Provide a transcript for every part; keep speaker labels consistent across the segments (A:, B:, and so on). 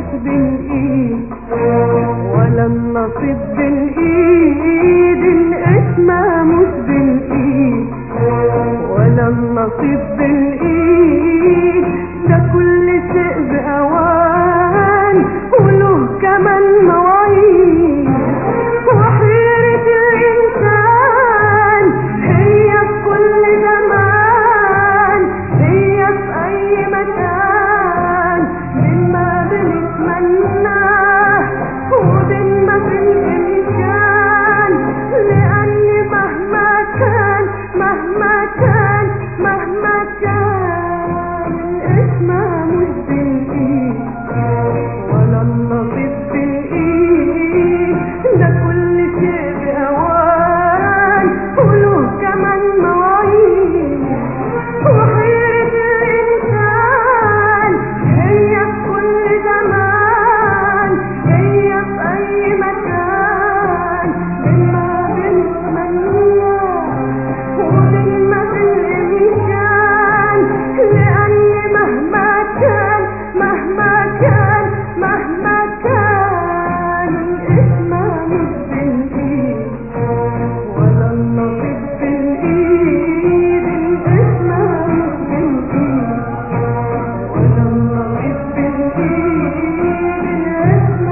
A: مش بالايد ولا النصيب بالايد القسمة مش بالايد ولا النصيب بالايد ده كل شيء بأوان وله كمان مواعيد وحيرة الإنسان هي في كل زمان هي في أي مكان مما بنتمناه وبين ما في الإمكان لأن مهما كان مهما كان مهما كان الاسم مش بالإيد ولا النصيب بالإيد ده كل شيء بأوان وله كمان مواعيد وحيرة الإنسان هي في كل زمان هي في أي مكان مما بنتمناه وبين ما في الإمكان لأن مهما كان مهما كان مهما كان الاسم مش بالإيد ولا النصيب بالإيد الاسم مش بالإيد ولا النصيب بالإيد الاسم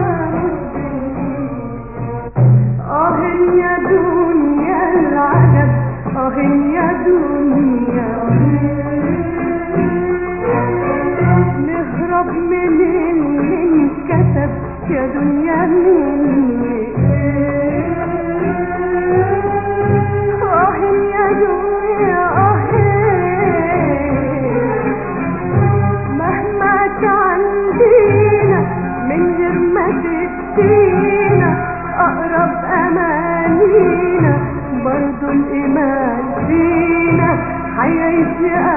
A: مش بالإيد آه يا دنيا العجب آه يا دنيا نهرب من اللي انكتب يا دنيا مني آه يا دنيا آه مهما كان دينا من غير ما تدينا أقرب أمانينا برضو الإيمان فينا هيعيش